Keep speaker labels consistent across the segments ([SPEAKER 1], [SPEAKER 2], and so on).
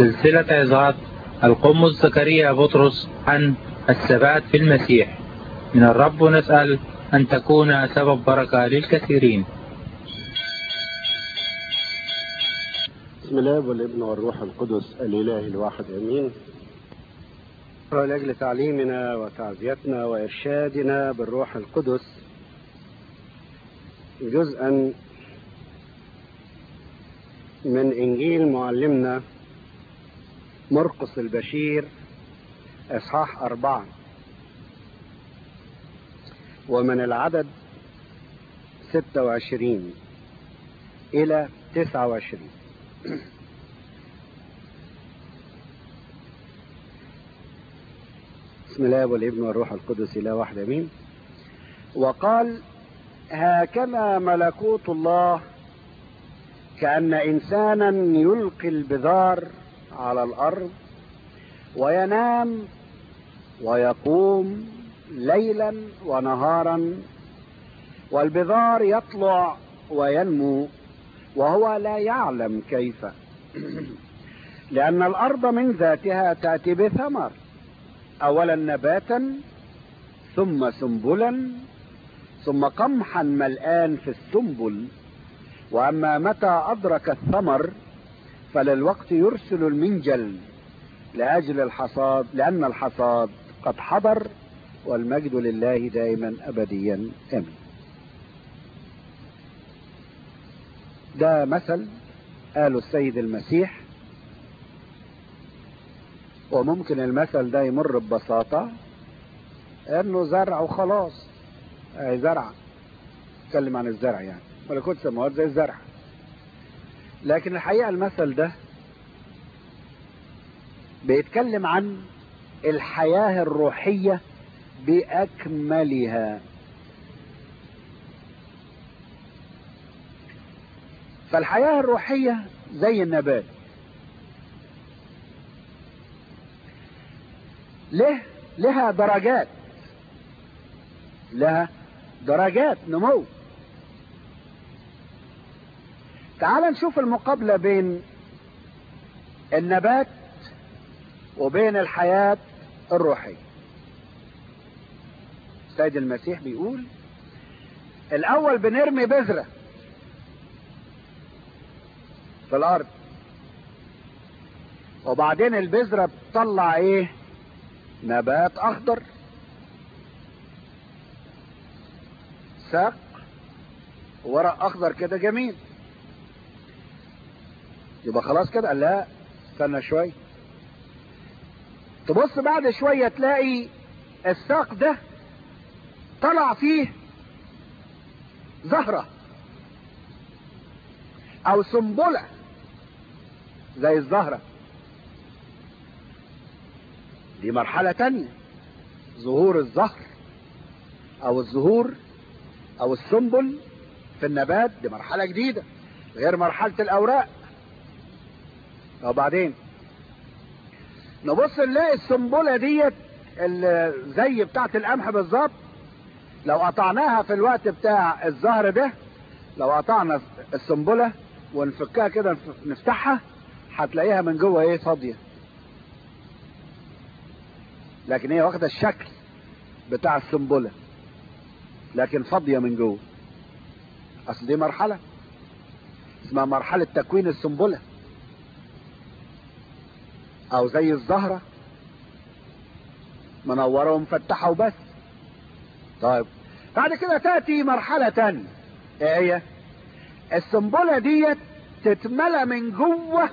[SPEAKER 1] سلسلة عظات القمص زكريا بطرس عن الثبات في المسيح من الرب نسأل أن تكون سبب بركة للكثيرين
[SPEAKER 2] بسم الله والابن والروح القدس الإله الواحد أمين لأجل تعليمنا وتعزيتنا وإرشادنا بالروح القدس جزءا من إنجيل معلمنا مرقس البشير إصحاح أربعة ومن العدد ستة وعشرين إلى تسعة وعشرين بسم الله والابن والروح القدس إلى واحد أمين وقال هكذا ملكوت الله كأن إنسانا يلقي البذار على الأرض وينام ويقوم ليلا ونهارا والبذار يطلع وينمو وهو لا يعلم كيف لأن الأرض من ذاتها تأتي بثمر أولا نباتا ثم سنبلا ثم قمحا ملآن في السنبل وأما متى أدرك الثمر فللوقت يرسل المنجل لأجل الحصاد لأن الحصاد قد حضر والمجد لله دائما أبديا آمين ده مثل قاله السيد المسيح وممكن المثل ده يمر ببساطة انه زرع وخلاص اي زرع اتكلم عن الزرع يعني ملكوت السماوات زي الزرع لكن الحقيقة المثل ده بيتكلم عن الحياة الروحية بأكملها فالحياة الروحية زي النبات له لها درجات لها درجات نمو تعال نشوف المقابلة بين النبات وبين الحياة الروحية السيد المسيح بيقول الأول بنرمي بذرة في الأرض وبعدين البذرة بتطلع ايه نبات اخضر ساق ورق اخضر كده جميل يبقى خلاص كده لا استنى شوية تبص بعد شوية تلاقي الساق ده طلع فيه زهرة او سنبلة زي الزهرة دي مرحلة تانية ظهور الزهر او الزهور او السنبل في النبات دي مرحلة جديدة غير مرحلة الاوراق وبعدين نبص نلاقي السنبلة ديت زي بتاعة القمح بالظبط لو قطعناها في الوقت بتاع الزهر ده لو قطعنا السنبلة ونفكها كده نفتحها هتلاقيها من جوه ايه فاضية لكن هي واخدة الشكل بتاع السنبلة لكن فاضية من جوه اصل دي مرحلة اسمها مرحلة تكوين السنبلة او زي الزهرة منورة ومفتحة وبس طيب بعد كده تأتي مرحلة تانية ايه هي السنبلة ديت تتملى من جوه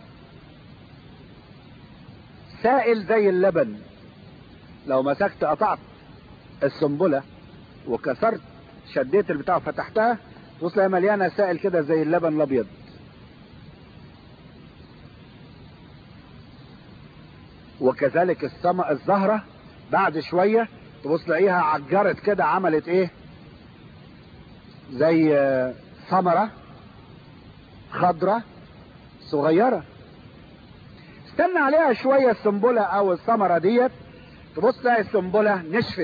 [SPEAKER 2] سائل زي اللبن لو مسكت قطعت السنبلة وكسرت شديت البتاع وفتحتها تبص لها مليانة سائل كده زي اللبن الابيض وكذلك السما الزهرة بعد شوية تبص تلاقيها عجرت كده عملت ايه زي ثمرة خضرة صغيرة استنى عليها شوية السنبلة او الثمرة ديت تبص تلاقي السنبلة نشفت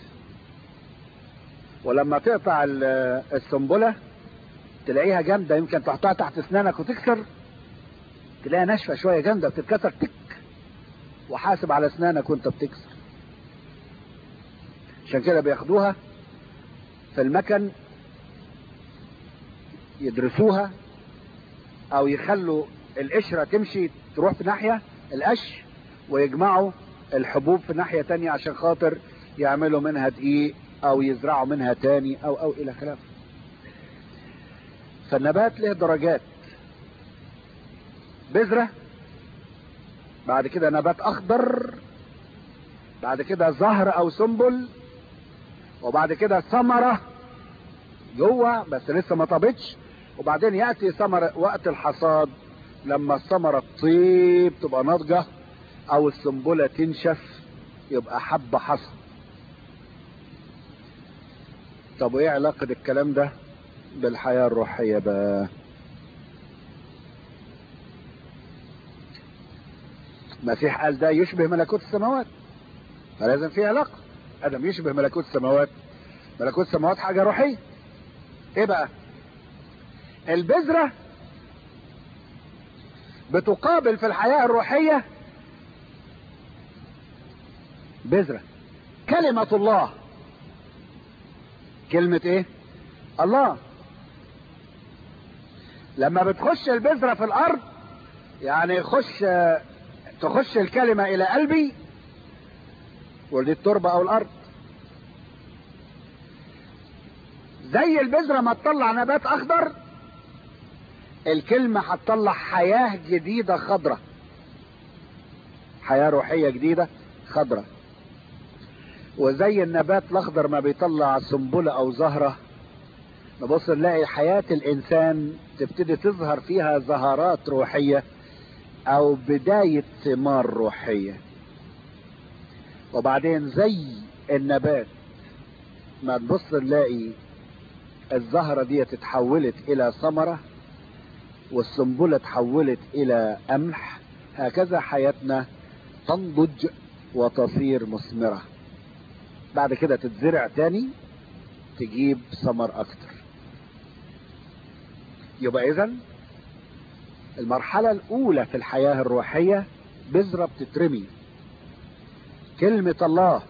[SPEAKER 2] ولما تقطع السنبلة تلاقيها جامدة يمكن تحطها تحت اسنانك وتكسر تلاقيها ناشفه شويه جامده بتتكسر تك وحاسب على اسنانك وانت بتكسر عشان كده بياخدوها في المكن يدرسوها او يخلوا القشرة تمشي تروح في ناحية القش ويجمعوا الحبوب في ناحية تانية عشان خاطر يعملوا منها دقيق او يزرعوا منها تاني او او الى خلافه فالنبات له درجات بذرة بعد كده نبات اخضر بعد كده زهر او سنبل وبعد كده ثمرة جوه بس لسه ما طابتش وبعدين يأتي ثمرة وقت الحصاد لما الثمرة تطيب تبقى ناضجة او السنبلة تنشف يبقى حب حصى طب وايه علاقة الكلام ده بالحياة الروحية بقى المسيح قال ده يشبه ملكوت السماوات فلازم في علاقة ادم يشبه ملكوت السماوات ملكوت السماوات حاجة روحية ايه بقى البذرة بتقابل في الحياة الروحية بذرة كلمة الله كلمة ايه الله لما بتخش البذرة في الارض يعني يخش تخش الكلمة الى قلبي ودي التربة او الارض زي البذرة ما تطلع نبات اخضر الكلمة هتطلع حياة جديدة خضرة حياة روحية جديدة خضرة وزي النبات الاخضر ما بيطلع سنبلة او زهرة نبص نلاقي حياة الانسان تبتدي تظهر فيها زهرات روحية او بداية ثمار روحية وبعدين زي النبات ما تبص نلاقي الزهرة دي اتحولت الى ثمرة والسنبلة اتحولت الى قمح هكذا حياتنا تنضج وتصير مثمرة بعد كده تتزرع تاني تجيب ثمر اكتر يبقى اذا المرحلة الاولى في الحياة الروحية بذرة بتترمي كلمة الله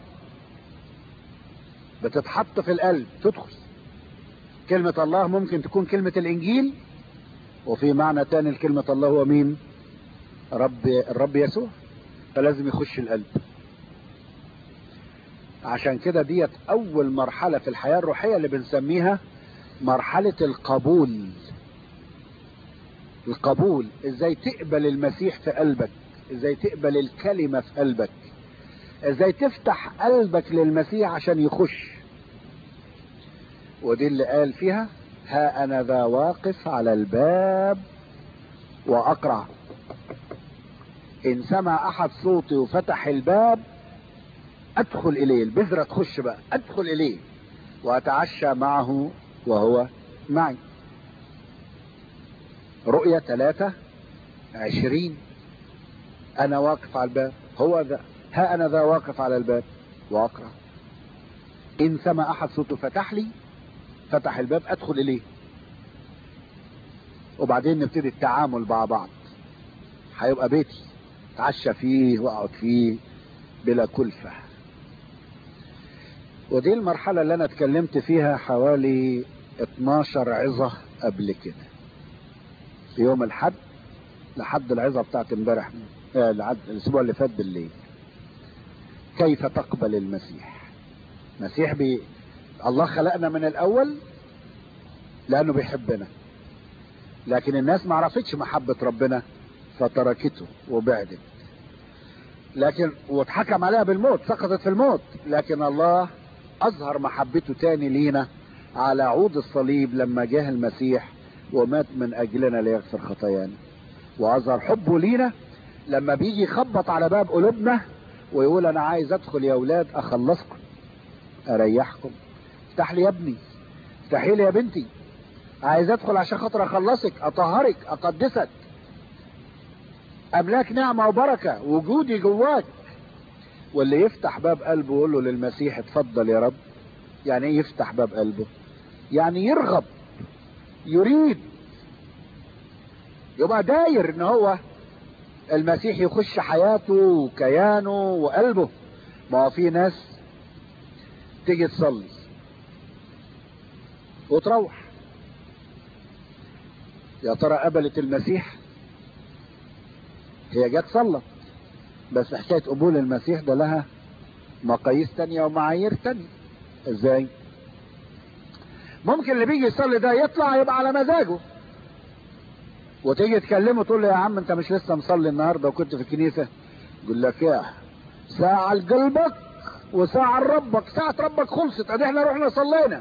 [SPEAKER 2] بتتحط في القلب تدخل كلمة الله ممكن تكون كلمة الانجيل وفي معنى تاني لكلمة الله هو مين رب الرب يسوع فلازم يخش القلب عشان كده ديت اول مرحلة في الحياة الروحية اللي بنسميها مرحلة القبول القبول ازاي تقبل المسيح في قلبك ازاي تقبل الكلمة في قلبك ازاي تفتح قلبك للمسيح عشان يخش ودي اللي قال فيها ها انا ذا واقف على الباب واقرع ان سمع احد صوتي وفتح الباب ادخل اليه البذرة تخش بقى ادخل اليه واتعشى معه وهو معي رؤية ثلاثة عشرين انا واقف على الباب هو ذا ها انا ذا واقف على الباب واقرا ان سمع احد صوته فتح لي فتح الباب ادخل اليه وبعدين نبتدي التعامل مع بعض هيبقى بيتي اتعشى فيه واقعد فيه بلا كلفة ودي المرحلة اللي انا اتكلمت فيها حوالي 12 عظة قبل كده في يوم الحد لحد العظة بتاعت امبارح آه لحد الاسبوع اللي فات بالليل كيف تقبل المسيح مسيح بي الله خلقنا من الاول لانه بيحبنا لكن الناس ما عرفتش محبة ربنا فتركته وبعدت لكن واتحكم عليها بالموت سقطت في الموت لكن الله اظهر محبته تاني لينا على عود الصليب لما جه المسيح ومات من اجلنا ليغفر خطايانا واظهر حبه لينا لما بيجي يخبط على باب قلوبنا ويقول انا عايز ادخل يا اولاد اخلصكم اريحكم افتح لي يا ابني افتحي لي يا بنتي عايز ادخل عشان خاطر اخلصك اطهرك اقدسك املاك نعمة وبركة وجودي جواك واللي يفتح باب قلبه ويقول له للمسيح اتفضل يا رب يعني ايه يفتح باب قلبه يعني يرغب يريد يبقى داير ان هو المسيح يخش حياته وكيانه وقلبه ما هو في ناس تيجي تصلي وتروح يا ترى قبلت المسيح هي جت صلت بس حكاية قبول المسيح ده لها مقاييس تانية ومعايير تانية ازاي ممكن اللي بيجي يصلي ده يطلع يبقى على مزاجه وتيجي تكلمه تقول له يا عم انت مش لسه مصلي النهارده وكنت في الكنيسه يقول لك يا ساعة لقلبك وساعة لربك ساعة ربك خلصت ادي احنا رحنا صلينا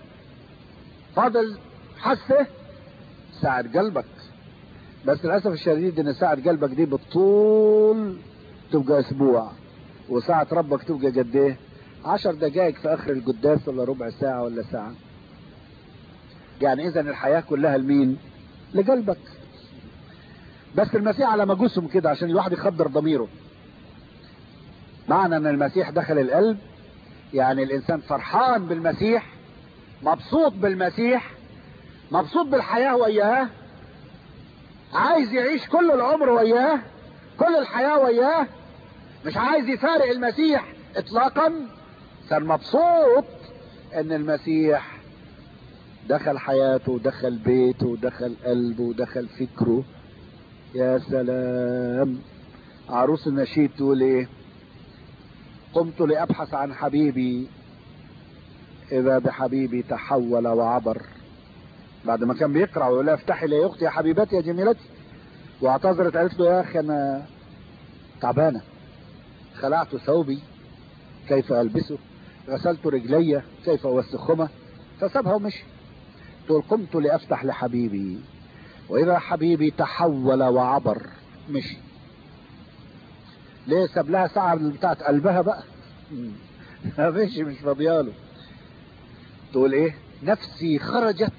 [SPEAKER 2] فاضل حسه ساعة قلبك بس للأسف الشديد ان ساعة قلبك دي بالطول تبقى اسبوع وساعة ربك تبقى قد ايه عشر دقائق في اخر القداس ولا ربع ساعة ولا ساعة يعني اذا الحياة كلها لمين لقلبك بس المسيح على مجوسهم كده عشان الواحد يخدر ضميره معنى ان المسيح دخل القلب يعني الانسان فرحان بالمسيح مبسوط بالمسيح مبسوط بالحياة وياه عايز يعيش كل العمر وياه كل الحياة وياه مش عايز يفارق المسيح اطلاقا كان مبسوط ان المسيح دخل حياته ودخل بيته ودخل قلبه ودخل فكره يا سلام عروس النشيد تقول ايه قمت لابحث عن حبيبي اذا بحبيبي تحول وعبر بعد ما كان بيقرا ويقول لها افتحي لي يا اختي يا حبيبتي يا جميلتي واعتذرت قالت له يا اخي انا تعبانه خلعت ثوبي كيف البسه غسلت رجلي كيف اوسخهما فسابها ومشي تقول قمت لافتح لحبيبي واذا حبيبي تحول وعبر مشي ليه ساب لها ساعة بتاعت قلبها بقى مشي مش فاضياله تقول ايه نفسي خرجت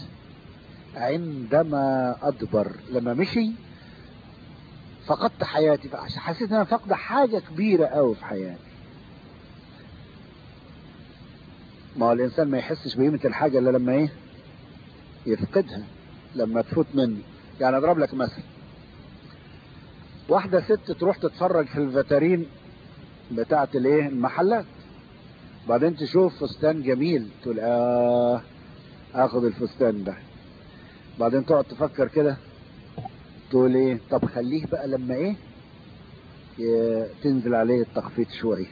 [SPEAKER 2] عندما ادبر لما مشي فقدت حياتي فعشان حسيت ان انا فاقده حاجه كبيره قوي في حياتي ما هو الانسان ما يحسش بقيمه الحاجه الا لما ايه يفقدها لما تفوت منه يعني اضرب لك مثل واحده ست تروح تتفرج في الفاترين بتاعه الايه المحلات بعدين تشوف فستان جميل تقول اه اخد الفستان ده بعدين تقعد تفكر كده تقول ايه طب خليه بقى لما ايه ي- تنزل عليه التخفيض شويه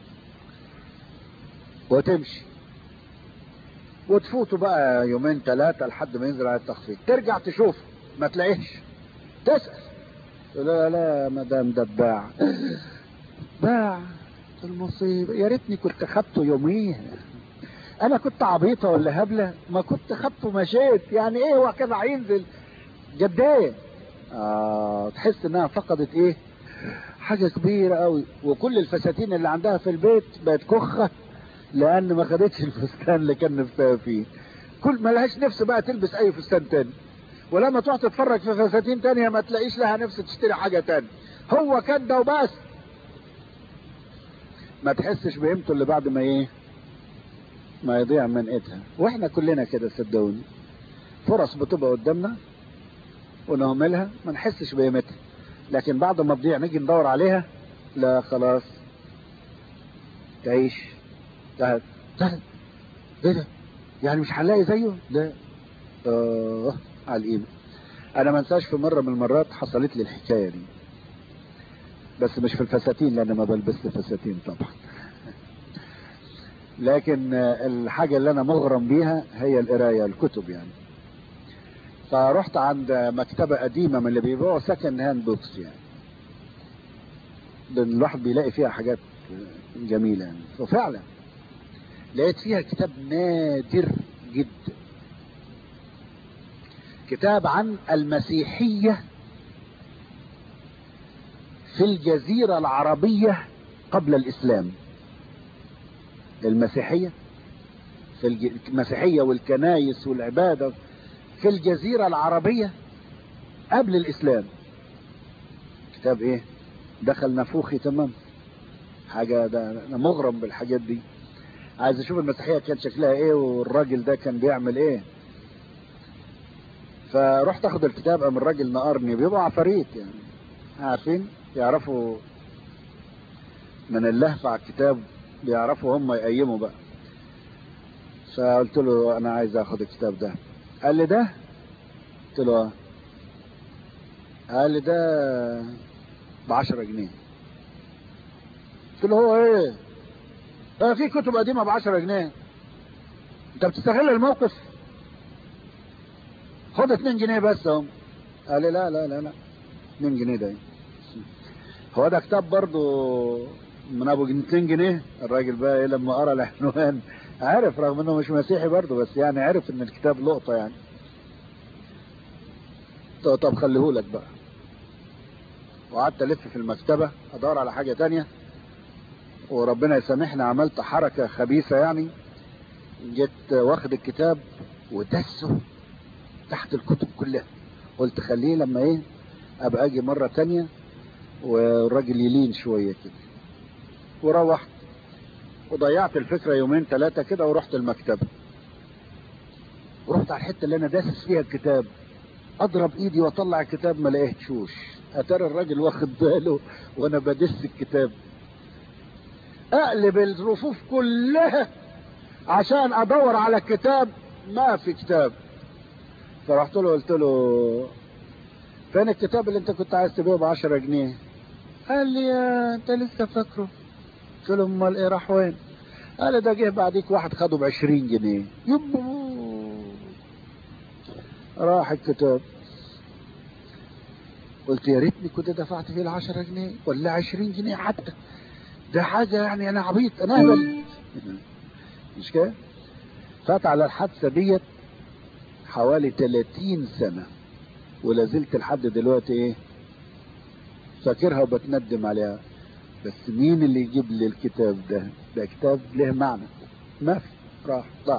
[SPEAKER 2] وتمشي وتفوتوا بقى يومين ثلاثة لحد ما ينزل على التخفيض ترجع تشوف ما تلاقيش تسأل تقول لا لا يا مدام دباع باع المصيبة يا ريتني كنت خدته يوميها انا كنت عبيطة ولا هبلة ما كنت خدته مشيت يعني ايه هو كان هينزل جدين آه تحس انها فقدت ايه حاجة كبيرة قوي وكل الفساتين اللي عندها في البيت بقت كخة لان ما خدتش الفستان اللي كان نفسها فيه كل ما لهاش نفس بقى تلبس اي فستان تاني ولما تروح تتفرج في فساتين تانية ما تلاقيش لها نفس تشتري حاجة تانية هو كان ده وبس ما تحسش بقيمته اللي بعد ما ايه ما يضيع من ايدها واحنا كلنا كده صدقوني فرص بتبقى قدامنا ونهملها ما نحسش بقيمتها لكن بعد ما تضيع نيجي ندور عليها لا خلاص تعيش انتهت انتهت ايه ده يعني مش هنلاقي زيه لا اه على القيمة انا ما انساش في مرة من المرات حصلت لي الحكاية دي بس مش في الفساتين لان ما بلبس فساتين طبعا لكن آه، الحاجة اللي انا مغرم بيها هي القراية الكتب يعني فرحت عند مكتبة قديمة من اللي بيبيعوا سكند هاند بوكس يعني لأن الواحد بيلاقي فيها حاجات جميلة يعني وفعلا لقيت فيها كتاب نادر جدا كتاب عن المسيحية في الجزيرة العربية قبل الإسلام المسيحية في الج... المسيحية والكنايس والعبادة في الجزيرة العربية قبل الإسلام كتاب إيه دخل نافوخي تمام حاجة ده أنا مغرم بالحاجات دي عايز أشوف المسيحية كان شكلها إيه والراجل ده كان بيعمل إيه فرحت أخد الكتاب قام الراجل نقرني بيبقى عفاريت يعني عارفين يعرفوا من اللهفة على الكتاب بيعرفوا هم يقيموا بقى فقلت له انا عايز اخد الكتاب ده قال لي ده قلت له اه قال لي ده بعشرة جنيه قلت له هو ايه اه في كتب قديمة بعشرة جنيه انت بتستغل الموقف خد اتنين جنيه بس هم قال لي لا لا لا لا اتنين جنيه ده هو ده كتاب برضو من ابو 200 جنيه الراجل بقى ايه لما قرا العنوان عرف رغم انه مش مسيحي برضو بس يعني عرف ان الكتاب لقطه يعني طب, طب خليهولك بقى وقعدت الف في المكتبه ادور على حاجه تانية وربنا يسامحني عملت حركه خبيثه يعني جيت واخد الكتاب ودسه تحت الكتب كلها قلت خليه لما ايه ابقى اجي مره تانية والراجل يلين شويه كده وروحت وضيعت الفكره يومين ثلاثه كده ورحت المكتبه ورحت على الحته اللي انا داسس فيها الكتاب اضرب ايدي واطلع الكتاب ما لقيتشوش اتاري الراجل واخد باله وانا بدس الكتاب اقلب الرفوف كلها عشان ادور على الكتاب ما في كتاب فرحت له قلت له فين الكتاب اللي انت كنت عايز تبيعه ب 10 جنيه قال لي يا انت لسه فاكره قلت له امال ايه راح وين قال لي ده جه بعديك واحد خده ب 20 جنيه يبو راح الكتاب قلت يا ريتني كنت دفعت فيه ال 10 جنيه ولا 20 جنيه حتى ده حاجه يعني انا عبيط انا اهبل مش كده فات على الحادثه ديت حوالي 30 سنه ولا زلت لحد دلوقتي ايه فاكرها وبتندم عليها بس مين اللي يجيب لي الكتاب ده ده كتاب له معنى ما في راح ضاع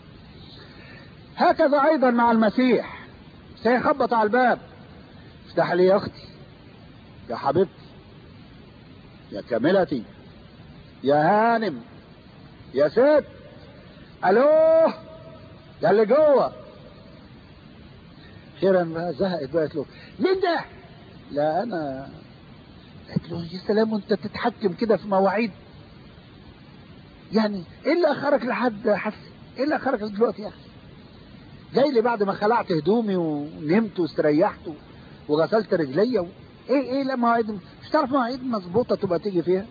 [SPEAKER 2] هكذا ايضا مع المسيح سيخبط على الباب افتح لي يا اختي يا حبيبتي يا كاملتي يا هانم يا ست الو يا اللي جوه خيرا زهقت بقت له مين ده لا انا قالت له يا سلام وانت تتحكم كده في مواعيد يعني ايه اللي اخرك لحد حس ايه اللي اخرك دلوقتي يا اخي جاي لي بعد ما خلعت هدومي ونمت واستريحت وغسلت رجليا و... ايه ايه لا مواعيد مش تعرف مواعيد مظبوطه تبقى تيجي فيها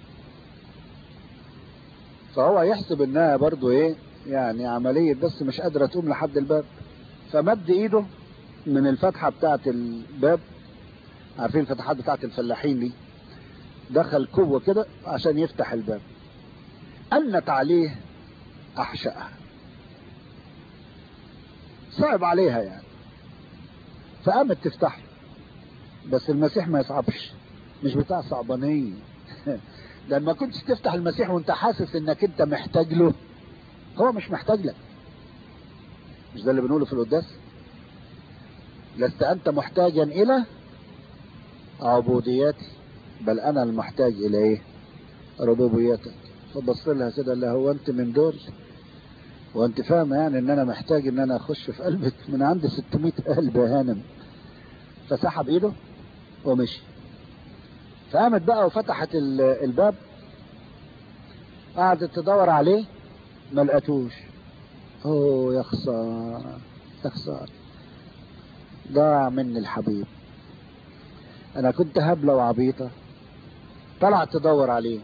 [SPEAKER 2] فهو يحسب انها برضو ايه يعني عمليه بس مش قادره تقوم لحد الباب فمد ايده من الفتحه بتاعه الباب عارفين الفتحات بتاعه الفلاحين دي دخل كوه كده عشان يفتح الباب أنت عليه أحشأها صعب عليها يعني فقامت تفتح بس المسيح ما يصعبش مش بتاع صعبانية لما كنتش تفتح المسيح وانت حاسس انك انت محتاج له هو مش محتاج لك مش ده اللي بنقوله في القداس لست انت محتاجا الى عبوديتي بل انا المحتاج الى ايه ربوبيتك فبص لها كده لا هو انت من دول وانت فاهمه يعني ان انا محتاج ان انا اخش في قلبك من عند 600 قلب يا هانم فسحب ايده ومشي فقامت بقى وفتحت الباب قعدت تدور عليه ما لقتوش اوه يا خساره يا خساره ضاع مني الحبيب انا كنت هبله وعبيطه طلعت تدور عليه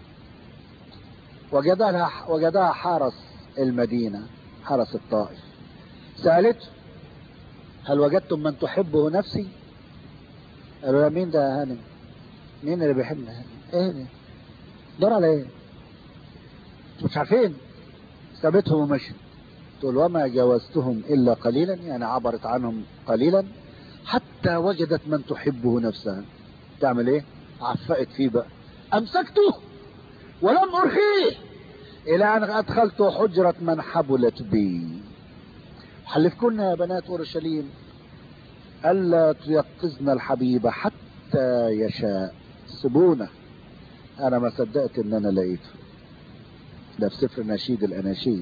[SPEAKER 2] وجدها وجدها حرس المدينة حرس الطائف سألته هل وجدتم من تحبه نفسي قالوا له مين ده يا هانم مين اللي بيحبنا هانم ايه ده دور على ايه مش عارفين سابتهم ومشي تقول وما جاوزتهم الا قليلا يعني عبرت عنهم قليلا حتى وجدت من تحبه نفسها تعمل ايه عفقت فيه بقى امسكته ولم ارخيه الى ان ادخلت حجرة من حبلت بي حلفكن يا بنات اورشليم الا تيقظن الحبيب حتى يشاء سيبونا انا ما صدقت ان انا لقيته ده في سفر نشيد الاناشيد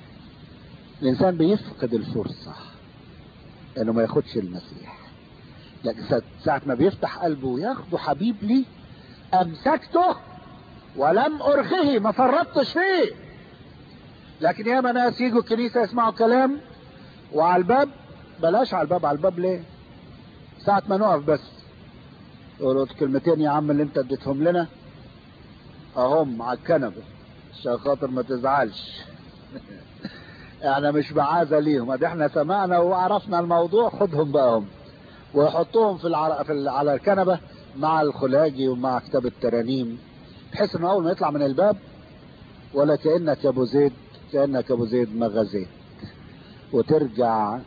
[SPEAKER 2] الانسان بيفقد الفرصة انه ما ياخدش المسيح لكن ساعة- ساعة ما بيفتح قلبه وياخده حبيب لي امسكته ولم ارخه ما فرطتش فيه لكن ياما ناس يجوا الكنيسة يسمعوا كلام وعلى الباب بلاش على الباب على الباب ليه ساعة ما نقف بس يقولوا كلمتين يا عم اللي انت اديتهم لنا اهم على الكنبة عشان خاطر ما تزعلش احنا مش بعازة ليهم ادي احنا سمعنا وعرفنا الموضوع خدهم بقى هم ويحطوهم في, العر... في ال... على الكنبة مع الخلاجي ومع كتاب الترانيم بحيث انه اول ما يطلع من الباب ولا كأنك يا ابو زيد كأنك يا ابو زيد ما غزيت وترجع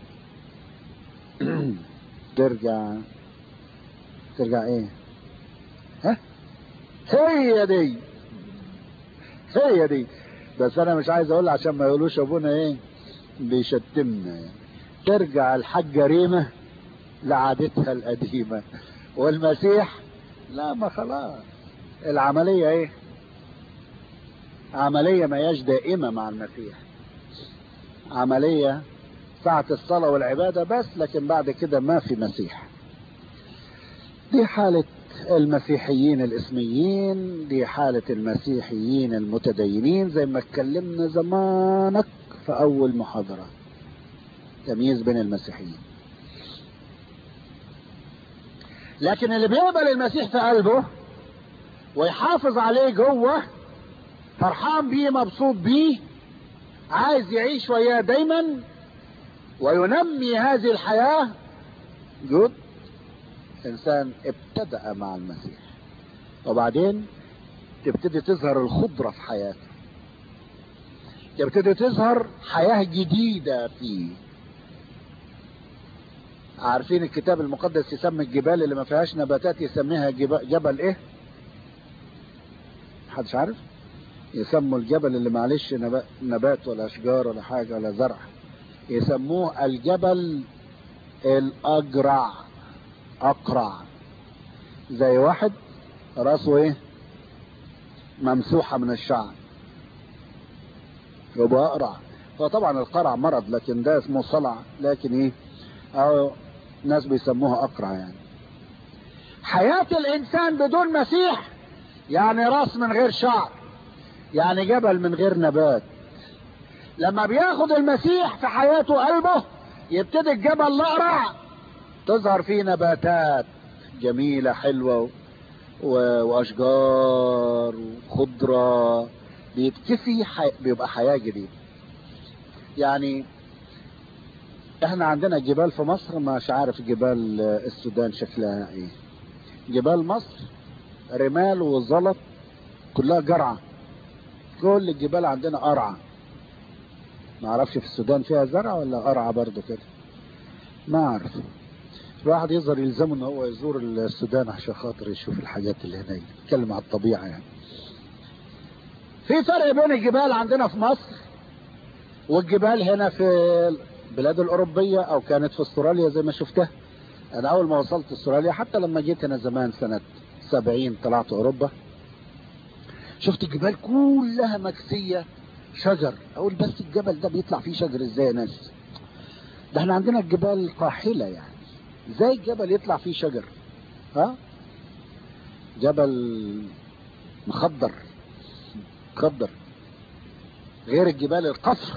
[SPEAKER 2] ترجع ترجع ايه ها هي دي هي دي بس انا مش عايز اقول عشان ما يقولوش ابونا ايه بيشتمنا يعني. ترجع الحاجة ريمة لعادتها القديمة والمسيح لا ما خلاص العملية ايه عملية ما هياش دائمة مع المسيح عملية ساعة الصلاة والعبادة بس لكن بعد كده ما في مسيح دي حالة المسيحيين الاسميين دي حالة المسيحيين المتدينين زي ما اتكلمنا زمانك في أول محاضرة تمييز بين المسيحيين لكن اللي بيقبل المسيح في قلبه ويحافظ عليه جوه فرحان بيه مبسوط بيه عايز يعيش وياه دايما وينمي هذه الحياة جود انسان ابتدأ مع المسيح وبعدين تبتدي تظهر الخضرة في حياته تبتدي تظهر حياة جديدة فيه عارفين الكتاب المقدس يسمي الجبال اللي ما فيهاش نباتات يسميها جبل, جبل ايه محدش عارف يسموا الجبل اللي معلش نبات, نبات ولا اشجار ولا حاجة ولا زرع يسموه الجبل الاجرع اقرع زي واحد راسه ايه ممسوحة من الشعر يبقى اقرع فطبعا القرع مرض لكن ده اسمه صلع لكن ايه او ناس بيسموها اقرع يعني حياة الانسان بدون مسيح يعني راس من غير شعر يعني جبل من غير نبات لما بياخد المسيح في حياته قلبه يبتدي الجبل الاقرع تظهر فيه نباتات جميلة حلوة و... واشجار وخضرة بيتكفي حي... بيبقى حياة جديدة يعني احنا عندنا جبال في مصر مش عارف جبال السودان شكلها ايه جبال مصر رمال وزلط كلها جرعة كل الجبال عندنا قرعة ما اعرفش في السودان فيها زرع ولا قرعة برضو كده ما اعرف الواحد يظهر يلزمه ان هو يزور السودان عشان خاطر يشوف الحاجات اللي هناك يتكلم على الطبيعة يعني في فرق بين الجبال عندنا في مصر والجبال هنا في البلاد الأوروبية أو كانت في استراليا زي ما شفتها أنا أول ما وصلت استراليا حتى لما جيت هنا زمان سنة سبعين طلعت أوروبا شفت الجبال كلها مكسية شجر أقول بس الجبل ده بيطلع فيه شجر إزاي يا ناس ده احنا عندنا الجبال قاحلة يعني ازاي الجبل يطلع فيه شجر ها جبل مخضر مخضر غير الجبال القصر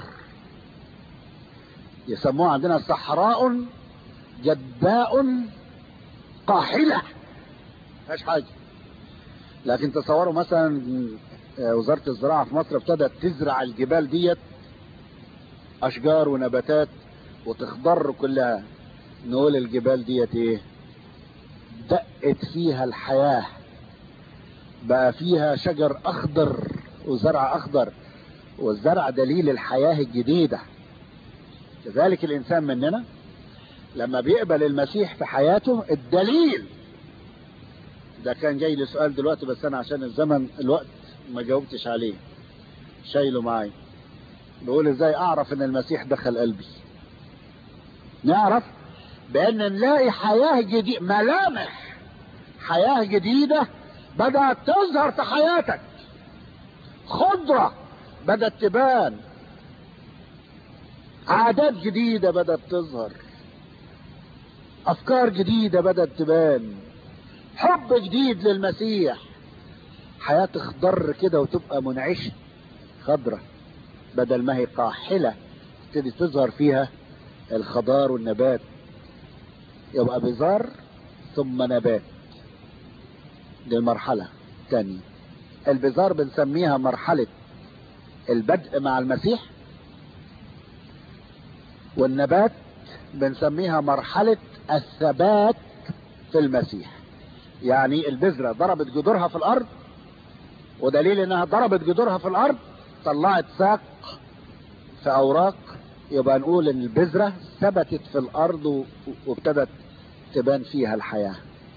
[SPEAKER 2] يسموها عندنا صحراء جداء قاحلة مفيهاش حاجة لكن تصوروا مثلا وزارة الزراعة في مصر ابتدت تزرع الجبال ديت أشجار ونباتات وتخضر كلها نقول الجبال ديت ايه دقت فيها الحياة بقى فيها شجر اخضر وزرع اخضر والزرع دليل الحياة الجديدة كذلك الانسان مننا لما بيقبل المسيح في حياته الدليل ده كان جاي لي سؤال دلوقتي بس انا عشان الزمن الوقت ما جاوبتش عليه شايله معايا بيقول ازاي اعرف ان المسيح دخل قلبي نعرف بان نلاقي حياة جديدة ملامح حياة جديدة بدأت تظهر في حياتك خضرة بدأت تبان عادات جديدة بدأت تظهر افكار جديدة بدأت تبان حب جديد للمسيح حياة تخضر كده وتبقى منعشة خضرة بدل ما هي قاحلة تبتدي تظهر فيها الخضار والنبات يبقى بذار ثم نبات دي المرحلة الثانية البذار بنسميها مرحلة البدء مع المسيح والنبات بنسميها مرحلة الثبات في المسيح يعني البذرة ضربت جذورها في الأرض ودليل انها ضربت جذورها في الأرض طلعت ساق في أوراق يبقى نقول ان البذرة ثبتت في الأرض وابتدت تبان فيها الحياة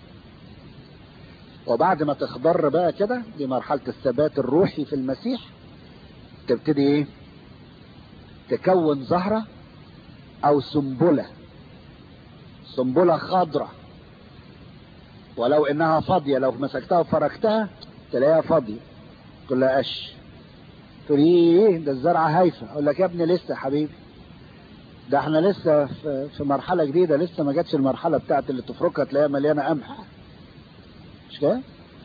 [SPEAKER 2] وبعد ما تخضر بقى كده دي مرحلة الثبات الروحي في المسيح تبتدي ايه تكون زهرة او سنبلة سنبلة خضرة ولو انها فاضية لو مسكتها وفركتها تلاقيها فاضية كلها قش تقول ايه ده الزرعة هايفة اقول لك يا ابني لسه يا حبيبي ده احنا لسه في مرحلة جديدة لسه ما جاتش المرحلة بتاعت اللي تفركها تلاقيها مليانة قمح مش كده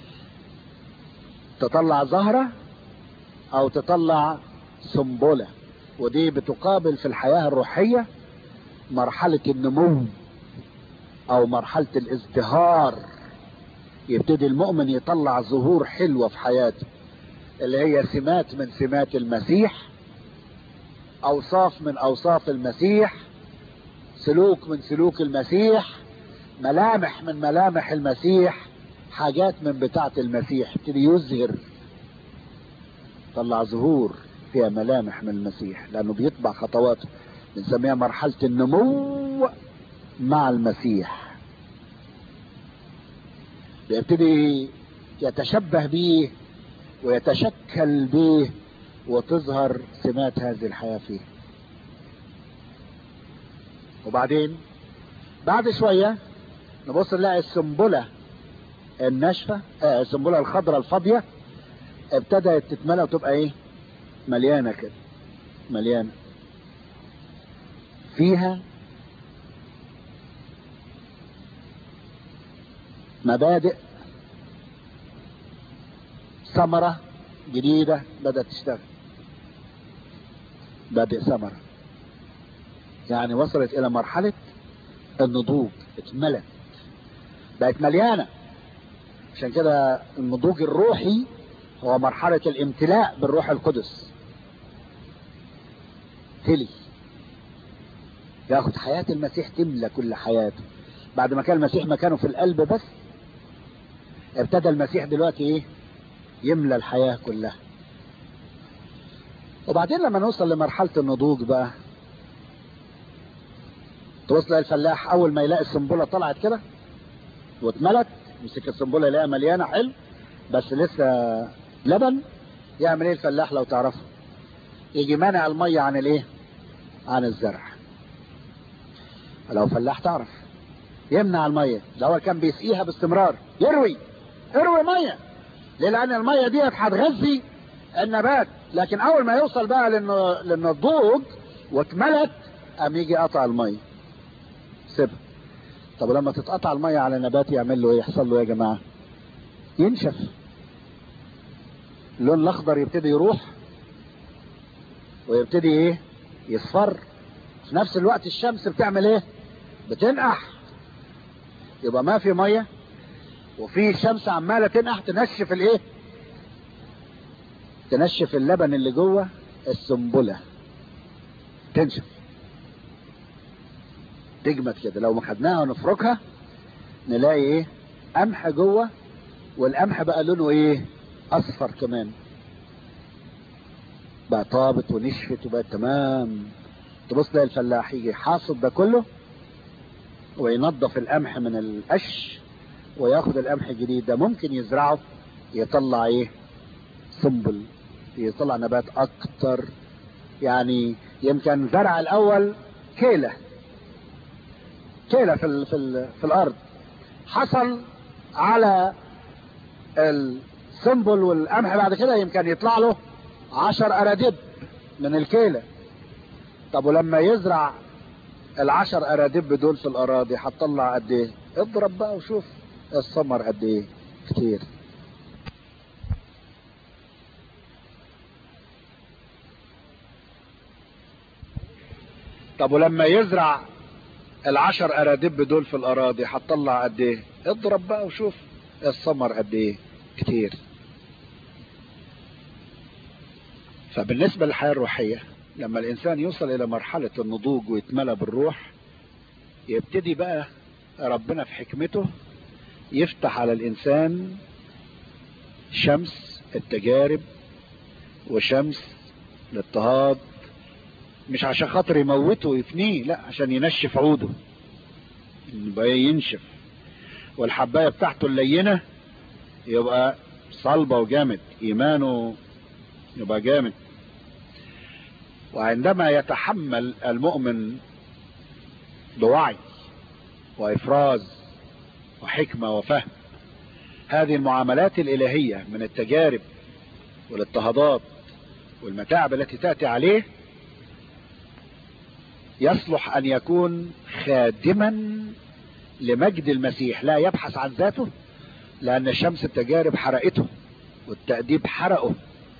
[SPEAKER 2] تطلع زهرة او تطلع سنبلة ودي بتقابل في الحياة الروحية مرحلة النمو او مرحلة الازدهار يبتدي المؤمن يطلع ظهور حلوة في حياته اللي هي سمات من سمات المسيح اوصاف من اوصاف المسيح سلوك من سلوك المسيح ملامح من ملامح المسيح حاجات من بتاعة المسيح يبتدي يظهر طلع ظهور فيها ملامح من المسيح لانه بيتبع خطواته بنسميها مرحلة النمو مع المسيح بيبتدي يتشبه به ويتشكل به وتظهر سمات هذه الحياة فيه وبعدين بعد شوية نبص نلاقي السنبلة الناشفة آه السنبلة الخضراء الفاضية ابتدت تتملى وتبقى ايه مليانة كده مليانة فيها مبادئ ثمرة جديدة بدأت تشتغل بادئ ثمرة يعني وصلت إلى مرحلة النضوج اتملت بقت مليانة عشان كده النضوج الروحي هو مرحلة الامتلاء بالروح القدس تلي ياخد حياة المسيح تملى كل حياته بعد ما كان المسيح مكانه في القلب بس ابتدى المسيح دلوقتي ايه يملى الحياة كلها وبعدين لما نوصل لمرحلة النضوج بقى توصل الفلاح اول ما يلاقي السنبلة طلعت كده واتملت يمسك السنبلة يلاقيها مليانة حلو بس لسه لبن يعمل ايه الفلاح لو تعرفه يجي مانع المية عن الايه عن الزرع لو فلاح تعرف يمنع المية الاول كان بيسقيها باستمرار يروي اروي مية ليه لان المية ديت هتغذي النبات لكن اول ما يوصل بقى لانه للنضوج واتملت قام يجي قطع المية سيبها طب لما تتقطع المية على النبات يعمل له ايه يحصل له ايه يا جماعة ينشف اللون الاخضر يبتدي يروح ويبتدي ايه يصفر في نفس الوقت الشمس بتعمل ايه بتنقح يبقى ما في ميه وفي شمس عماله تنقح تنشف الايه تنشف اللبن اللي جوه السنبله تنشف تجمد كده لو ما خدناها ونفركها نلاقي ايه قمح جوه والقمح بقى لونه ايه اصفر كمان بقى طابت ونشفت وبقت تمام تبص تلاقي الفلاح يجي حاصد ده كله وينظف القمح من القش وياخد القمح الجديد ده ممكن يزرعه يطلع ايه سنبل يطلع نبات اكتر يعني يمكن زرع الاول كيلة كيلة في ال في, ال في الارض حصل على السنبل والقمح بعد كده يمكن يطلع له عشر أرادب من الكيلة طب ولما يزرع العشر أرادب دول في الأراضي هتطلع قد إيه اضرب بقى وشوف الثمر قد إيه كتير طب ولما يزرع العشر أرادب دول في الأراضي هتطلع قد إيه اضرب بقى وشوف الثمر قد إيه كتير فبالنسبة للحياة الروحية لما الإنسان يوصل إلى مرحلة النضوج ويتملى بالروح يبتدي بقى ربنا في حكمته يفتح على الإنسان شمس التجارب وشمس الاضطهاد مش عشان خاطر يموته ويفنيه لا عشان ينشف عوده يبقى ينشف والحبايه بتاعته اللينه يبقى صلبه وجامد ايمانه يبقى جامد وعندما يتحمل المؤمن بوعي وافراز وحكمه وفهم هذه المعاملات الالهيه من التجارب والاضطهادات والمتاعب التي تاتي عليه يصلح ان يكون خادما لمجد المسيح لا يبحث عن ذاته لان شمس التجارب حرقته والتأديب حرقه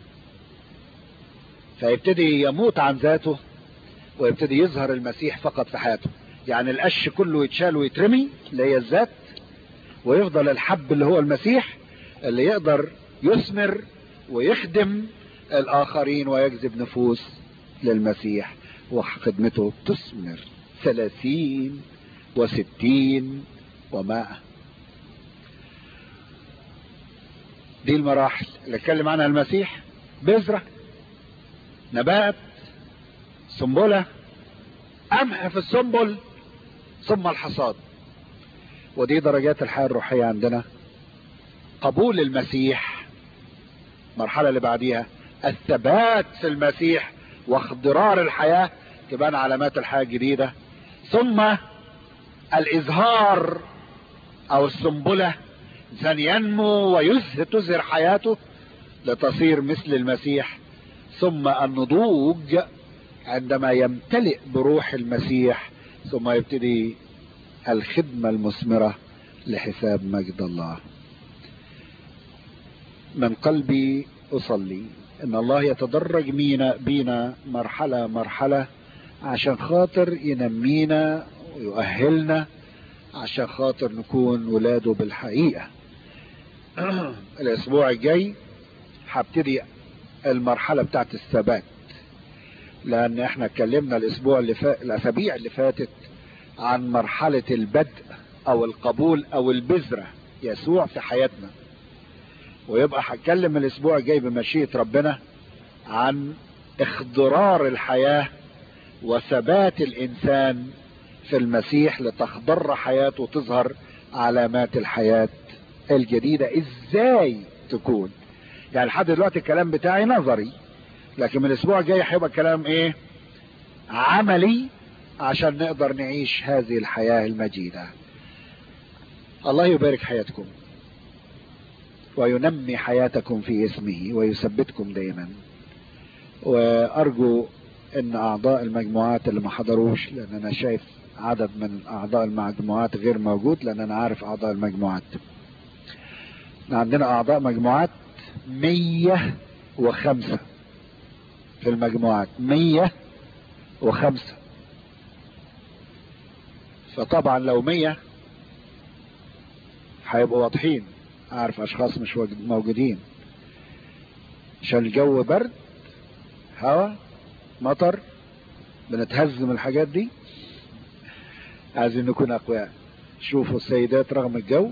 [SPEAKER 2] فيبتدي يموت عن ذاته ويبتدي يظهر المسيح فقط في حياته يعني القش كله يتشال ويترمي اللي هي الذات ويفضل الحب اللي هو المسيح اللي يقدر يثمر ويخدم الاخرين ويجذب نفوس للمسيح وخدمته تثمر ثلاثين وستين ومائة دي المراحل اللي اتكلم عنها المسيح بذرة نبات سنبلة قمح في السنبل ثم الحصاد ودي درجات الحياة الروحية عندنا قبول المسيح المرحلة اللي بعديها الثبات في المسيح واخضرار الحياة تبان علامات الحياة الجديدة ثم الإظهار أو السنبلة إنسان ينمو وتزهر حياته لتصير مثل المسيح ثم النضوج عندما يمتلئ بروح المسيح ثم يبتدي الخدمة المثمرة لحساب مجد الله من قلبي أصلي ان الله يتدرج مينا بينا مرحلة مرحلة عشان خاطر ينمينا ويؤهلنا عشان خاطر نكون ولاده بالحقيقة الاسبوع الجاي هبتدي المرحلة بتاعت الثبات لان احنا اتكلمنا الاسبوع اللي فات الاسابيع اللي فاتت عن مرحلة البدء او القبول او البذرة يسوع في حياتنا ويبقى هتكلم الاسبوع الجاي بمشيئة ربنا عن اخضرار الحياة وثبات الانسان في المسيح لتخضر حياته وتظهر علامات الحياة الجديدة ازاي تكون يعني لحد دلوقتي الكلام بتاعي نظري لكن من الاسبوع الجاي هيبقى الكلام ايه عملي عشان نقدر نعيش هذه الحياة المجيدة الله يبارك حياتكم وينمي حياتكم في اسمه ويثبتكم دائما وارجو ان اعضاء المجموعات اللي ما حضروش لان انا شايف عدد من اعضاء المجموعات غير موجود لان انا عارف اعضاء المجموعات عندنا اعضاء مجموعات مية وخمسة في المجموعات مية وخمسة فطبعا لو مية هيبقوا واضحين اعرف اشخاص مش موجودين عشان الجو برد هوا مطر بنتهز من الحاجات دي عايزين نكون اقوياء شوفوا السيدات رغم الجو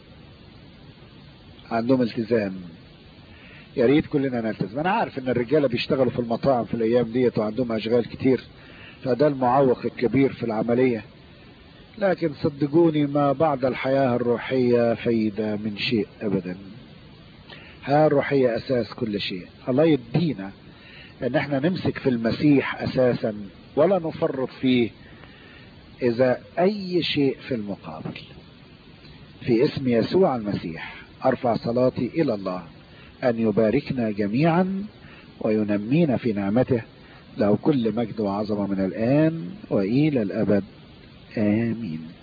[SPEAKER 2] عندهم التزام يا ريت كلنا نلتزم انا عارف ان الرجاله بيشتغلوا في المطاعم في الايام ديت وعندهم اشغال كتير فده المعوق الكبير في العمليه لكن صدقوني ما بعد الحياة الروحية فايدة من شيء أبدا الحياة الروحية أساس كل شيء الله يدينا أن احنا نمسك في المسيح أساسا ولا نفرط فيه إذا أي شيء في المقابل في اسم يسوع المسيح أرفع صلاتي إلى الله أن يباركنا جميعا وينمينا في نعمته له كل مجد وعظمة من الآن وإلى الأبد
[SPEAKER 3] آمين